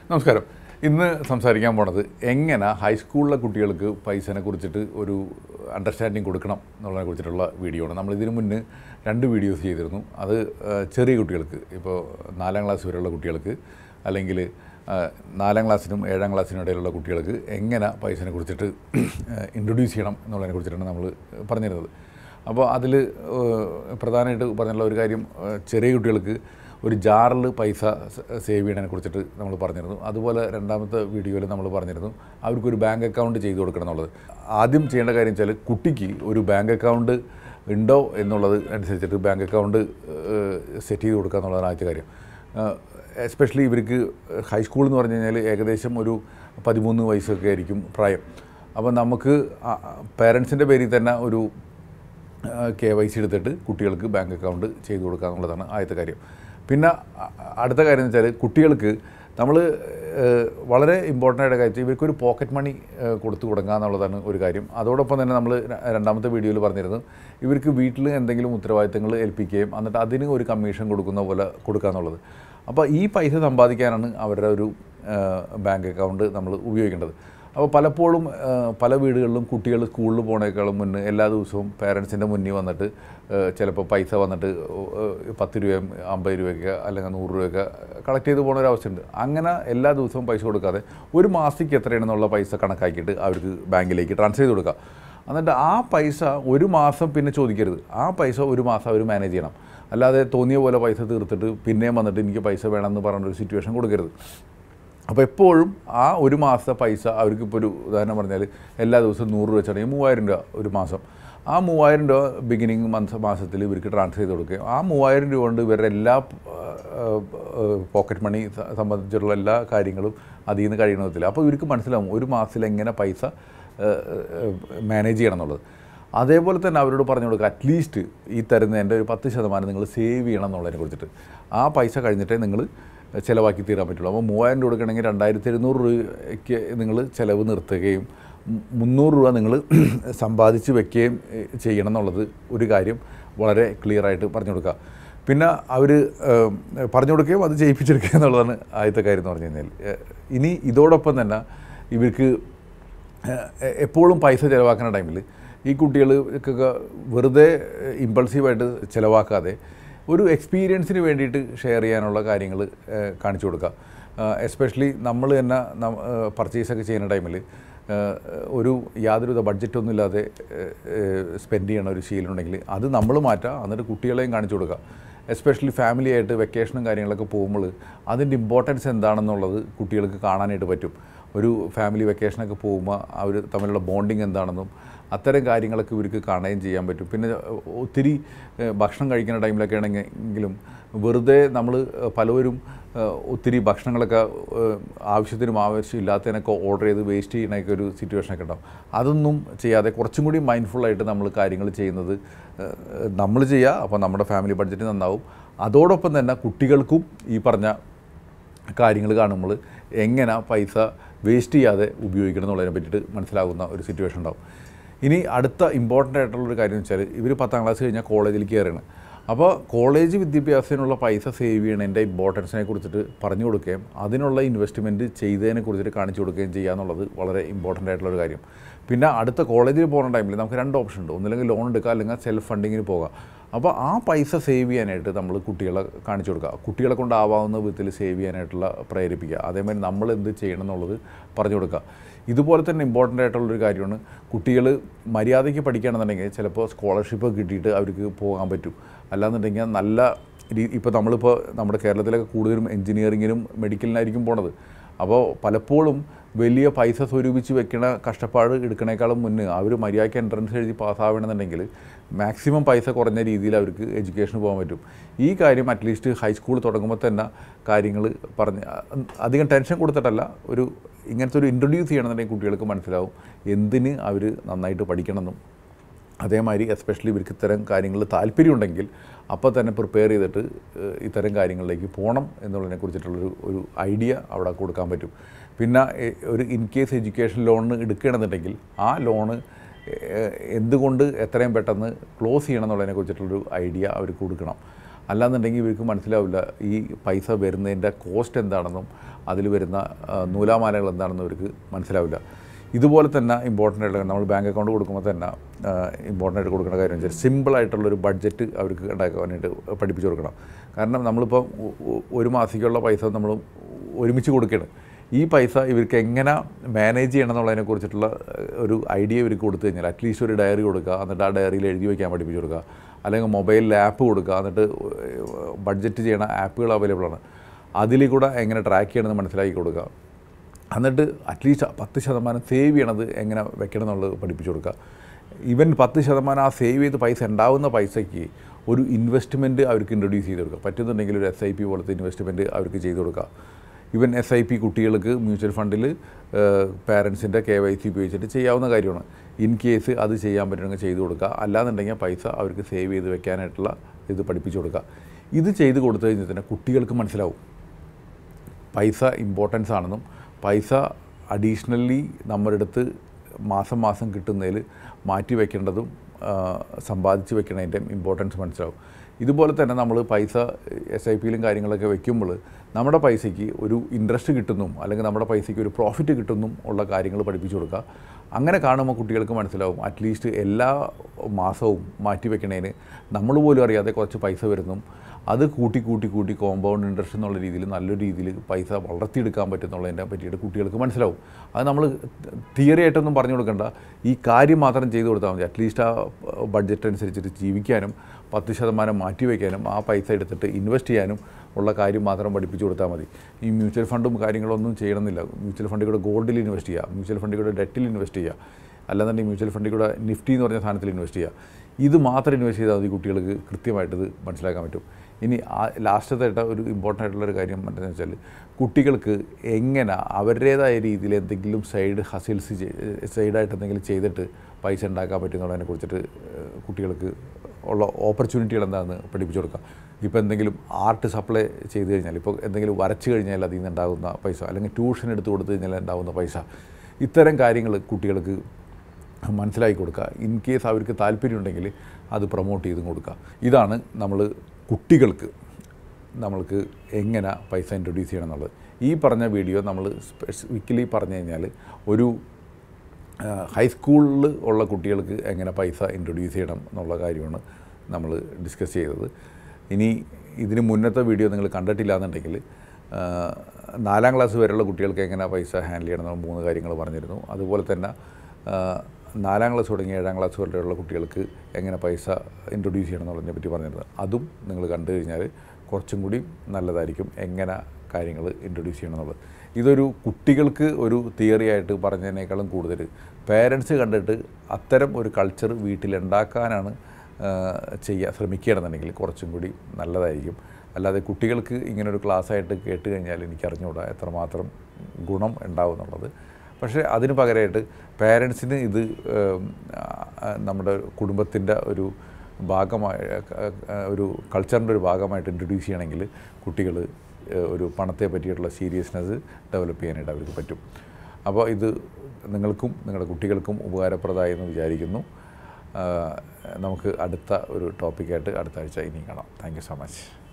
നമസ്കാരം ഇന്ന് സംസാരിക്കാൻ പോണത് എങ്ങനെ ഹൈസ്കൂളിലെ കുട്ടികൾക്ക് പൈസനെ കുറിച്ചിട്ട് ഒരു അണ്ടർസ്റ്റാൻഡിങ് കൊടുക്കണം എന്നുള്ളതിനെ കുറിച്ചിട്ടുള്ള വീഡിയോ ആണ് നമ്മൾ ഇതിനു മുന്നേ രണ്ട് വീഡിയോസ് ചെയ്തിരുന്നു അത് ആ, ചെറിയ കുട്ടികൾക്ക് ഇപ്പോൾ നാലാം ക്ലാസ് വരെയുള്ള കുട്ടികൾക്ക് അല്ലെങ്കിൽ ആ, നാലാം ക്ലാസ്സിനും ഏഴാം ക്ലാസ്സിനും ഇടയിലുള്ള കുട്ടികൾക്ക് എങ്ങനെ പൈസനെ കുറിച്ചിട്ട് ഇൻട്രൊഡ്യൂസ് ചെയ്യണം എന്നുള്ളതിനെ കുറിച്ചിട്ടാണ് നമ്മൾ പറഞ്ഞിരുന്നത് അപ്പോൾ അതിൽ പ്രധാനമായിട്ട് പറഞ്ഞുള്ള ഒരു കാര്യം ആ, ചെറിയ കുട്ടികൾക്ക് ഒരു ജാറിൽ പൈസ സേവ് ചെയ്യണതിനെ കുറിച്ചിട്ട് നമ്മൾ പറഞ്ഞിരുന്നു അതുപോലെ രണ്ടാമത്തെ വീഡിയോയിൽ നമ്മൾ പറഞ്ഞിരുന്നു അവർക്കൊരു ബാങ്ക് അക്കൗണ്ട് ചെയ്ത് കൊടുക്കണം എന്നുള്ളത് ആദ്യം ചെയ്യേണ്ട കാര്യം വെച്ചാൽ കുട്ടിക്ക് ഒരു ബാങ്ക് അക്കൗണ്ട് ഉണ്ടോ എന്നുള്ളത് അനുസരിച്ചിട്ട് ബാങ്ക് അക്കൗണ്ട് സെറ്റ് ചെയ്ത് കൊടുക്കുക എന്നുള്ളതാണ് ആദ്യത്തെ കാര്യം എസ്പെഷ്യലി ഇവർക്ക് ഹൈസ്കൂൾ എന്ന് പറഞ്ഞു കഴിഞ്ഞാൽ ഏകദേശം ഒരു പതിമൂന്ന് വയസ്സൊക്കെ ആയിരിക്കും പ്രായം അപ്പോൾ നമുക്ക് പേരൻസിൻ്റെ പേരിൽ തന്നെ ഒരു കെ വൈ സി എടുത്തിട്ട് കുട്ടികൾക്ക് ബാങ്ക് അക്കൗണ്ട് ചെയ്ത് കൊടുക്കുക എന്നുള്ളതാണ് ആദ്യത്തെ കാര്യം പിന്നെ അ- അടുത്ത കാര്യം എന്ന് വെച്ചാൽ കുട്ടികൾക്ക് നമ്മൾ വളരെ ഇമ്പോർട്ടൻ്റ് ആയിട്ട് കാര്യം ഇവർക്കൊരു പോക്കറ്റ് മണി കൊടുത്തു കൊടുക്കുക എന്നുള്ളതാണ് ഒരു കാര്യം അതോടൊപ്പം തന്നെ നമ്മൾ രണ്ടാമത്തെ വീഡിയോയിൽ പറഞ്ഞിരുന്നു ഇവർക്ക് വീട്ടിൽ എന്തെങ്കിലും ഉത്തരവാദിത്തങ്ങൾ ഏൽപ്പിക്കുകയും എന്നിട്ട് അതിന് ഒരു കമ്മീഷൻ കൊടുക്കുന്ന പോലെ കൊടുക്കുക എന്നുള്ളത് അപ്പോൾ ഈ പൈസ സമ്പാദിക്കാനാണ് അവരുടെ ഒരു ബാങ്ക് അക്കൗണ്ട് നമ്മൾ ഉപയോഗിക്കേണ്ടത് അപ്പോൾ പലപ്പോഴും ആ, പല വീടുകളിലും കുട്ടികൾ സ്കൂളിൽ പോണേക്കാളും മുന്നേ എല്ലാ ദിവസവും പേരൻസിൻ്റെ മുന്നിൽ വന്നിട്ട് ചിലപ്പോൾ പൈസ വന്നിട്ട് ഏ, പത്ത് രൂപയും അമ്പത് രൂപയൊക്കെ അല്ലെങ്കിൽ നൂറ് രൂപയൊക്കെ കളക്ട് ചെയ്ത് പോകുന്ന ഒരു അവസ്ഥയുണ്ട് അങ്ങനെ എല്ലാ ദിവസവും പൈസ കൊടുക്കാതെ ഒരു മാസത്തേക്ക് എത്രയാണെന്നുള്ള പൈസ കണക്കാക്കിയിട്ട് അവർക്ക് ബാങ്കിലേക്ക് ട്രാൻസ്ഫർ ചെയ്ത് കൊടുക്കുക എന്നിട്ട് ആ പൈസ ഒരു മാസം പിന്നെ ചോദിക്കരുത് ആ പൈസ ഒരു മാസം അവർ മാനേജ് ചെയ്യണം അല്ലാതെ തോന്നിയ പോലെ പൈസ തീർത്തിട്ട് പിന്നെയും വന്നിട്ട് എനിക്ക് പൈസ വേണമെന്ന് പറഞ്ഞൊരു സിറ്റുവേഷൻ കൊടുക്കരുത് അപ്പോൾ എപ്പോഴും ആ ഒരു മാസത്തെ പൈസ അവർക്ക് ഇപ്പോൾ ഒരു ഉദാഹരണം പറഞ്ഞാൽ എല്ലാ ദിവസവും നൂറ് രൂപ വെച്ചാണെങ്കിൽ മൂവായിരം രൂപ ഒരു മാസം ആ മൂവായിരം രൂപ ബിഗിനിങ് മന്ത് മാസത്തിൽ ഇവർക്ക് ട്രാൻസ്ഫർ ചെയ്ത് കൊടുക്കുക ആ മൂവായിരം രൂപ കൊണ്ട് ഇവരുടെ എല്ലാ പോക്കറ്റ് മണി സ- സംബന്ധിച്ചിട്ടുള്ള എല്ലാ കാര്യങ്ങളും അതിൽ നിന്ന് കഴിയണ വിധത്തിൽ അപ്പോൾ ഇവർക്ക് മനസ്സിലാവും ഒരു മാസത്തിൽ എങ്ങനെ പൈസ മാനേജ് ചെയ്യണം എന്നുള്ളത് അതേപോലെ തന്നെ അവരോട് പറഞ്ഞു കൊടുക്കുക അറ്റ്ലീസ്റ്റ് ഈ തരുന്നതിൻ്റെ ഒരു പത്ത് ശതമാനം നിങ്ങൾ സേവ് ചെയ്യണം എന്നുള്ളതിനെ കുറിച്ചിട്ട് ആ പൈസ കഴിഞ്ഞിട്ടേ നിങ്ങൾ ചിലവാക്കി തീരാൻ പറ്റുള്ളൂ അപ്പോൾ മൂവായിരം രൂപ കൊടുക്കണമെങ്കിൽ രണ്ടായിരത്തി എഴുന്നൂറ് രൂപയ്ക്ക് നിങ്ങൾ ചിലവ് നിർത്തുകയും മു- മുന്നൂറ് രൂപ നിങ്ങൾ സമ്പാദിച്ച് വെക്കുകയും ഏഹ്, ചെയ്യണം എന്നുള്ളത് ഒരു കാര്യം വളരെ ക്ലിയർ ആയിട്ട് പറഞ്ഞു കൊടുക്കുക പിന്നെ അവർ പറഞ്ഞു കൊടുക്കുകയും അത് ചെയ്യിപ്പിച്ചെടുക്കുക എന്നുള്ളതാണ് ആദ്യത്തെ കാര്യം എന്ന് പറഞ്ഞു കഴിഞ്ഞാൽ ഏഹ്, ഇനി ഇതോടൊപ്പം തന്നെ ഇവർക്ക് എ- എപ്പോഴും പൈസ ചിലവാക്കുന്ന ടൈമിൽ ഈ കുട്ടികൾക്കൊക്കെ വെറുതെ ഇമ്പൾസീവായിട്ട് ചിലവാക്കാതെ ഒരു എക്സ്പീരിയൻസിന് വേണ്ടിയിട്ട് ഷെയർ ചെയ്യാനുള്ള കാര്യങ്ങൾ കാണിച്ചു കൊടുക്കുക എസ്പെഷ്യലി നമ്മൾ തന്നെ പർച്ചേസൊക്കെ ചെയ്യുന്ന ടൈമിൽ ഒരു യാതൊരുവിധ ബഡ്ജറ്റൊന്നും ഇല്ലാതെ സ്പെൻഡ് ചെയ്യണ ഒരു ശീലം ഉണ്ടെങ്കിൽ അത് നമ്മൾ മാറ്റുക എന്നിട്ട് കുട്ടികളെയും കാണിച്ചു കൊടുക്കുക എസ്പെഷ്യലി ഫാമിലി ആയിട്ട് വെക്കേഷനും കാര്യങ്ങളൊക്കെ പോകുമ്പോൾ അതിൻ്റെ ഇമ്പോർട്ടൻസ് എന്താണെന്നുള്ളത് കുട്ടികൾക്ക് കാണാനായിട്ട് പറ്റും ഒരു ഫാമിലി വെക്കേഷനൊക്കെ പോകുമ്പോൾ അവർ തമ്മിലുള്ള ബോണ്ടിങ് എന്താണെന്നും അത്തരം കാര്യങ്ങളൊക്കെ ഇവർക്ക് കാണുകയും ചെയ്യാൻ പറ്റും പിന്നെ ഒത്തിരി ഏഹ്, ഭക്ഷണം കഴിക്കുന്ന ടൈമിലൊക്കെ ആണെങ്കിലും വെറുതെ നമ്മൾ പലവരും ഏഹ്, ഒത്തിരി ഭക്ഷണങ്ങളൊക്കെ ഏഹ്, ആവശ്യത്തിനും ആവശ്യമില്ലാത്തതിനൊക്കെ ഓർഡർ ചെയ്ത് വേസ്റ്റ് ചെയ്യണൊക്കെ ഒരു സിറ്റുവേഷനൊക്കെ ഉണ്ടാവും അതൊന്നും ചെയ്യാതെ കുറച്ചും കൂടി മൈൻഡ്ഫുള്ളായിട്ട് നമ്മൾ കാര്യങ്ങൾ ചെയ്യുന്നത് നമ്മൾ ചെയ്യുക അപ്പോൾ നമ്മുടെ ഫാമിലി ബഡ്ജറ്റ് നന്നാവും അതോടൊപ്പം തന്നെ കുട്ടികൾക്കും ഈ പറഞ്ഞ കാര്യങ്ങൾ കാണുമ്പോൾ എങ്ങനെ പൈസ വേസ്റ്റ് ചെയ്യാതെ ഉപയോഗിക്കണം എന്നുള്ളതിനെ പറ്റിയിട്ട് മനസ്സിലാകുന്ന ഒരു സിറ്റുവേഷൻ ഉണ്ടാവും ഇനി അടുത്ത ഇമ്പോർട്ടൻ്റ് ആയിട്ടുള്ളൊരു കാര്യം എന്ന് വെച്ചാൽ ഇവർ പത്താം ക്ലാസ് കഴിഞ്ഞാൽ കോളേജിലേക്ക് കയറുകയാണ് അപ്പോൾ കോളേജ് വിദ്യാഭ്യാസത്തിനുള്ള പൈസ സേവ് ചെയ്യണതിൻ്റെ ഇമ്പോർട്ടൻസിനെ കുറിച്ചിട്ട് പറഞ്ഞു കൊടുക്കുകയും അതിനുള്ള ഇൻവെസ്റ്റ്മെൻറ്റ് ചെയ്തതിനെ കുറിച്ചിട്ട് കാണിച്ചു കൊടുക്കുകയും ചെയ്യുക എന്നുള്ളത് വളരെ ഇമ്പോർട്ടൻ്റ് ആയിട്ടുള്ളൊരു കാര്യം പിന്നെ അടുത്ത കോളേജിൽ പോകുന്ന ടൈമിൽ നമുക്ക് രണ്ട് ഓപ്ഷൻ ഉണ്ട് ഒന്നില്ലെങ്കിൽ ലോൺ എടുക്കുക അല്ലെങ്കിൽ സെൽഫ് ഫണ്ടിങ്ങിന് പോകാം അപ്പോൾ ആ പൈസ സേവ് ചെയ്യാനായിട്ട് നമ്മൾ കുട്ടികളെ കാണിച്ചു കൊടുക്കുക കുട്ടികളെ കൊണ്ടാവാവുന്ന വിധത്തിൽ സേവ് ചെയ്യാനായിട്ടുള്ള പ്രേരിപ്പിക്കുക അതേമാതിരി നമ്മൾ എന്ത് ചെയ്യണം എന്നുള്ളത് പറഞ്ഞു കൊടുക്കുക ഇതുപോലെ തന്നെ ഇമ്പോർട്ടൻ്റ് ആയിട്ടുള്ളൊരു കാര്യമാണ് കുട്ടികൾ മര്യാദയ്ക്ക് പഠിക്കുകയാണെന്നുണ്ടെങ്കിൽ ചിലപ്പോൾ സ്കോളർഷിപ്പ് കിട്ടിയിട്ട് അവർക്ക് പോകാൻ പറ്റും അല്ലാന്നുണ്ടെങ്കിൽ നല്ല രീ ഇപ്പോൾ നമ്മളിപ്പോൾ നമ്മുടെ കേരളത്തിലൊക്കെ കൂടുതലും എൻജിനീയറിങ്ങിനും മെഡിക്കലിനായിരിക്കും പോണത് അപ്പോൾ പലപ്പോഴും വലിയ പൈസ സ്വരൂപിച്ച് വെക്കണ കഷ്ടപ്പാട് എടുക്കണേക്കാളും മുന്നേ അവർ മര്യാദയ്ക്ക് എൻട്രൻസ് എഴുതി പാസ്സാവണമെന്നുണ്ടെങ്കിൽ മാക്സിമം പൈസ കുറഞ്ഞ രീതിയിൽ അവർക്ക് എഡ്യൂക്കേഷന് പോകാൻ പറ്റും ഈ കാര്യം അറ്റ്ലീസ്റ്റ് ഹൈസ്കൂൾ തുടങ്ങുമ്പോൾ തന്നെ കാര്യങ്ങൾ പറഞ്ഞ് അ- അധികം ടെൻഷൻ കൊടുത്തിട്ടല്ല ഒരു ഇങ്ങനത്തെ ഒരു ഇൻട്രൊഡ്യൂസ് ചെയ്യണമെന്നുണ്ടെങ്കിൽ കുട്ടികൾക്ക് മനസ്സിലാവും എന്തിന് അവർ നന്നായിട്ട് പഠിക്കണമെന്നും അതേമാതിരി എസ്പെഷ്യലി ഇവർക്ക് ഇത്തരം കാര്യങ്ങൾ താല്പര്യമുണ്ടെങ്കിൽ അപ്പോൾ തന്നെ പ്രിപ്പയർ ചെയ്തിട്ട് ഏഹ്, ഇത്തരം കാര്യങ്ങളിലേക്ക് പോകണം എന്നുള്ളതിനെ കുറിച്ചിട്ടുള്ളൊരു ഒരു ഐഡിയ അവിടെ കൊടുക്കാൻ പറ്റും പിന്നെ എ- ഒരു ഇൻ കേസ് എഡ്യൂക്കേഷൻ ലോണ് എടുക്കുകയാണെന്നുണ്ടെങ്കിൽ ആ ലോണ് ഏഹ്, എന്തുകൊണ്ട് എത്രയും പെട്ടെന്ന് ക്ലോസ് ചെയ്യണം എന്നുള്ളതിനെ കുറിച്ചിട്ടുള്ളൊരു ഐഡിയ അവർക്ക് കൊടുക്കണം അല്ലാന്നുണ്ടെങ്കിൽ ഇവർക്ക് മനസ്സിലാവില്ല ഈ പൈസ വരുന്നതിൻ്റെ കോസ്റ്റ് എന്താണെന്നും അതിൽ വരുന്ന ആ, നൂലാമാലകൾ എന്താണെന്നും ഇവർക്ക് മനസ്സിലാവില്ല ഇതുപോലെ തന്നെ ഇമ്പോർട്ടൻ്റ് ആയിട്ട് നമ്മൾ ബാങ്ക് അക്കൗണ്ട് കൊടുക്കുമ്പോൾ തന്നെ ഇമ്പോർട്ടൻ്റ് ആയിട്ട് കൊടുക്കേണ്ട കാര്യം വെച്ചാൽ സിമ്പിളായിട്ടുള്ളൊരു ബഡ്ജറ്റ് അവർക്ക് ഉണ്ടാക്കാനായിട്ട് പഠിപ്പിച്ചു കൊടുക്കണം കാരണം നമ്മളിപ്പോൾ ഒ- ഒ- ഒരു മാസത്തേക്കുള്ള പൈസ നമ്മൾ ഒരുമിച്ച് കൊടുക്കുകയാണ് ഈ പൈസ ഇവർക്ക് എങ്ങനെ മാനേജ് ചെയ്യണം എന്നുള്ളതിനെ കുറിച്ചിട്ടുള്ള ഏഹ്, ഒരു ഐഡിയ ഇവർക്ക് കൊടുത്തു കഴിഞ്ഞാൽ അറ്റ്ലീസ്റ്റ് ഒരു ഡയറി കൊടുക്കുക എന്നിട്ട് ആ ഡയറിയിൽ എഴുതി വയ്ക്കാൻ പഠിപ്പിച്ചു കൊടുക്കുക അല്ലെങ്കിൽ മൊബൈലിൽ ആപ്പ് കൊടുക്കുക എന്നിട്ട് ബഡ്ജറ്റ് ചെയ്യണ ആപ്പുകൾ അവൈലബിൾ ആണ് അതിൽ കൂടെ എങ്ങനെ ട്രാക്ക് ചെയ്യണമെന്ന് മനസ്സിലാക്കി കൊടുക്കുക എന്നിട്ട് അറ്റ്ലീസ്റ്റ് പത്ത് ശതമാനം സേവ് ചെയ്യണത് എങ്ങനെ വെക്കണം എന്നുള്ളത് പഠിപ്പിച്ചു കൊടുക്കുക ഈവൻ പത്ത് ശതമാനം ആ സേവ് ചെയ്ത് പൈസ ഉണ്ടാവുന്ന പൈസയ്ക്ക് ഒരു ഇൻവെസ്റ്റ്മെൻറ്റ് അവർക്ക് ഇൻട്രൊഡ്യൂസ് ചെയ്ത് കൊടുക്കുക പറ്റുന്നുണ്ടെങ്കിൽ ഒരു എസ് ഐ പി പോലത്തെ ഇൻവെസ്റ്റ്മെൻറ്റ് അവർക്ക് ചെയ്ത് കൊടുക്കുക ഈവൻ എസ് ഐ പി കുട്ടികൾക്ക് മ്യൂച്വൽ ഫണ്ടിൽ പാരൻസിൻ്റെ കെ വൈ സി ഉപയോഗിച്ചിട്ട് ചെയ്യാവുന്ന കാര്യമാണ് ഇൻ കേസ് അത് ചെയ്യാൻ പറ്റുമെങ്കിൽ ചെയ്ത് കൊടുക്കുക അല്ലാന്നുണ്ടെങ്കിൽ പൈസ അവർക്ക് സേവ് ചെയ്ത് വെക്കാനായിട്ടുള്ള ഇത് പഠിപ്പിച്ചു കൊടുക്കുക ഇത് ചെയ്ത് കൊടുത്തു കഴിഞ്ഞാൽ തന്നെ കുട്ടികൾക്ക് മനസ്സിലാവും പൈസ ഇമ്പോർട്ടൻസ് ആണെന്നും പൈസ അഡീഷണലി നമ്മുടെ അടുത്ത് മാസം മാസം കിട്ടുന്നതിൽ മാറ്റി വെക്കേണ്ടതും ആ, സമ്പാദിച്ച് വെക്കണതിൻ്റെയും ഇമ്പോർട്ടൻസ് മനസ്സിലാവും ഇതുപോലെ തന്നെ നമ്മൾ പൈസ എസ് ഐ പിയിലും കാര്യങ്ങളൊക്കെ വെക്കുമ്പോൾ നമ്മുടെ പൈസയ്ക്ക് ഒരു ഇൻട്രസ്റ്റ് കിട്ടുന്നും അല്ലെങ്കിൽ നമ്മുടെ പൈസയ്ക്ക് ഒരു പ്രോഫിറ്റ് കിട്ടുന്നും ഉള്ള കാര്യങ്ങൾ പഠിപ്പിച്ചു കൊടുക്കുക അങ്ങനെ കാണുമ്പോൾ കുട്ടികൾക്ക് മനസ്സിലാവും അറ്റ്ലീസ്റ്റ് എല്ലാ മാസവും മാറ്റി വെക്കണതിന് നമ്മൾ പോലും അറിയാതെ കുറച്ച് പൈസ വരുന്നും അത് കൂട്ടി കൂട്ടി കൂട്ടി കോമ്പൗണ്ട് ഇൻട്രസ്റ്റ് എന്നുള്ള രീതിയിൽ നല്ലൊരു രീതിയിൽ പൈസ വളർത്തിയെടുക്കാൻ പറ്റുന്നുള്ളതിനെ പറ്റിയിട്ട് കുട്ടികൾക്ക് മനസ്സിലാവും അത് നമ്മൾ തിയറി ആയിട്ടൊന്നും പറഞ്ഞു കൊടുക്കണ്ട ഈ കാര്യം മാത്രം ചെയ്തു കൊടുത്താൽ മതി അറ്റ്ലീസ്റ്റ് ആ ബഡ്ജറ്റ് അനുസരിച്ചിട്ട് ജീവിക്കാനും പത്ത് ശതമാനം മാറ്റി വയ്ക്കാനും ആ പൈസ എടുത്തിട്ട് ഇൻവെസ്റ്റ് ചെയ്യാനും ഉള്ള കാര്യം മാത്രം പഠിപ്പിച്ചു കൊടുത്താൽ മതി ഈ മ്യൂച്വൽ ഫണ്ടും കാര്യങ്ങളൊന്നും ചെയ്യണമെന്നില്ല മ്യൂച്വൽ ഫണ്ടിൽ കൂടെ ഗോൾഡിൽ ഇൻവെസ്റ്റ് ചെയ്യുക മ്യൂച്വൽ ഫണ്ടിൽ കൂടെ ഡെറ്റിൽ ഇൻവെസ്റ്റ് ചെയ്യുക അല്ലാന്നുണ്ടെങ്കിൽ മ്യൂച്വൽ ഫണ്ടിൽ കൂടെ നിഫ്റ്റി എന്ന് പറഞ്ഞ സാധനത്തിൽ ഇൻവെസ്റ്റ് ചെയ്യുക ഇത് മാത്രം ഇൻവെസ്റ്റ് ചെയ്താൽ മതി കുട്ടികൾക്ക് കൃത്യമായിട്ട് ഇത് മനസ്സിലാക്കാൻ പറ്റും ഇനി ആ ലാസ്റ്റത്തായിട്ട് ഒരു ഇമ്പോർട്ടൻ്റ് ആയിട്ടുള്ളൊരു കാര്യം എന്താണെന്ന് വെച്ചാൽ കുട്ടികൾക്ക് എങ്ങനെ അവരുടേതായ രീതിയിൽ എന്തെങ്കിലും സൈഡ് ഹസിൽസ് സൈഡായിട്ട് എന്തെങ്കിലും ചെയ്തിട്ട് പൈസ ഉണ്ടാക്കാൻ പറ്റുന്നുള്ളതിനെ കുറിച്ചിട്ട് ഏഹ്, കുട്ടികൾക്ക് ഉള്ള ഓപ്പർച്യൂണിറ്റികൾ എന്താണെന്ന് പഠിപ്പിച്ചു കൊടുക്കുക ഇപ്പോൾ എന്തെങ്കിലും ആർട്ട് സപ്ലൈ ചെയ്ത് കഴിഞ്ഞാൽ ഇപ്പോൾ എന്തെങ്കിലും വരച്ച് കഴിഞ്ഞാൽ അതിൽ നിന്ന് ഉണ്ടാകുന്ന പൈസ അല്ലെങ്കിൽ ട്യൂഷൻ എടുത്ത് കൊടുത്തു കഴിഞ്ഞാൽ ഉണ്ടാകുന്ന പൈസ ഇത്തരം കാര്യങ്ങൾ കുട്ടികൾക്ക് മനസ്സിലാക്കി കൊടുക്കുക ഇൻ കേസ് അവർക്ക് താല്പര്യമുണ്ടെങ്കിൽ അത് പ്രൊമോട്ട് ചെയ്തും കൊടുക്കുക ഇതാണ് നമ്മൾ കുട്ടികൾക്ക് നമ്മൾക്ക് എങ്ങനെ പൈസ ഇൻട്രൊഡ്യൂസ് ചെയ്യണം എന്നുള്ളത് ഈ പറഞ്ഞ വീഡിയോ നമ്മൾ സ്പെസിഫിക്കലി പറഞ്ഞു കഴിഞ്ഞാൽ ഒരു ഹൈസ്കൂളിൽ ഉള്ള കുട്ടികൾക്ക് എങ്ങനെ പൈസ ഇൻട്രൊഡ്യൂസ് ചെയ്യണം എന്നുള്ള കാര്യമാണ് നമ്മൾ ഡിസ്കസ് ചെയ്തത് ഇനി ഇതിന് മുന്നത്തെ വീഡിയോ നിങ്ങൾ കണ്ടിട്ടില്ല എന്നുണ്ടെങ്കിൽ ആ, നാലാം ക്ലാസ് വരെയുള്ള കുട്ടികൾക്ക് എങ്ങനെ പൈസ ഹാൻഡിൽ ചെയ്യണം എന്നുള്ള മൂന്ന് കാര്യങ്ങൾ പറഞ്ഞിരുന്നു അതുപോലെ തന്നെ ആ, നാലാം ക്ലാസ് തുടങ്ങി ഏഴാം ക്ലാസ് വരെയുള്ള കുട്ടികൾക്ക് എങ്ങനെ പൈസ ഇൻട്രൊഡ്യൂസ് ചെയ്യണം എന്നുള്ളതിനെ പറ്റി പറഞ്ഞിരുന്നത് അതും നിങ്ങൾ കണ്ടു കഴിഞ്ഞാൽ കുറച്ചും കൂടി നല്ലതായിരിക്കും എങ്ങനെ കാര്യങ്ങൾ ഇൻട്രൊഡ്യൂസ് ചെയ്യണം എന്നുള്ളത് ഇതൊരു കുട്ടികൾക്ക് ഒരു തിയറി ആയിട്ട് പറഞ്ഞതിനേക്കാളും കൂടുതൽ പേരൻസ് കണ്ടിട്ട് അത്തരം ഒരു കൾച്ചർ വീട്ടിലുണ്ടാക്കാനാണ് ചെയ്യുക ശ്രമിക്കുകയാണെന്നുണ്ടെങ്കിൽ കുറച്ചും കൂടി നല്ലതായിരിക്കും അല്ലാതെ കുട്ടികൾക്ക് ഇങ്ങനൊരു ക്ലാസ് ആയിട്ട് കേട്ട് കഴിഞ്ഞാൽ എനിക്കറിഞ്ഞുകൂടാ എത്രമാത്രം ഗുണം ഉണ്ടാവും എന്നുള്ളത് പക്ഷേ അതിന് പകരമായിട്ട് പേരൻസിന് ഇത് ഏം, ആ, നമ്മുടെ കുടുംബത്തിൻ്റെ ഒരു ഭാഗമായി ഒരു കൾച്ചറിൻ്റെ ഒരു ഭാഗമായിട്ട് ഇൻട്രൊഡ്യൂസ് ചെയ്യണമെങ്കിൽ കുട്ടികൾ ഒരു പണത്തെ പറ്റിയിട്ടുള്ള സീരിയസ്നെസ് ഡെവലപ്പ് ചെയ്യാനായിട്ട് അവർക്ക് പറ്റും അപ്പോൾ ഇത് നിങ്ങൾക്കും നിങ്ങളുടെ കുട്ടികൾക്കും ഉപകാരപ്രദമായി എന്ന് വിചാരിക്കുന്നു ആ, നമുക്ക് അടുത്ത ഒരു ടോപ്പിക്കായിട്ട് അടുത്ത ആഴ്ച ഇനിയും കാണാം താങ്ക് യു സോ മച്ച്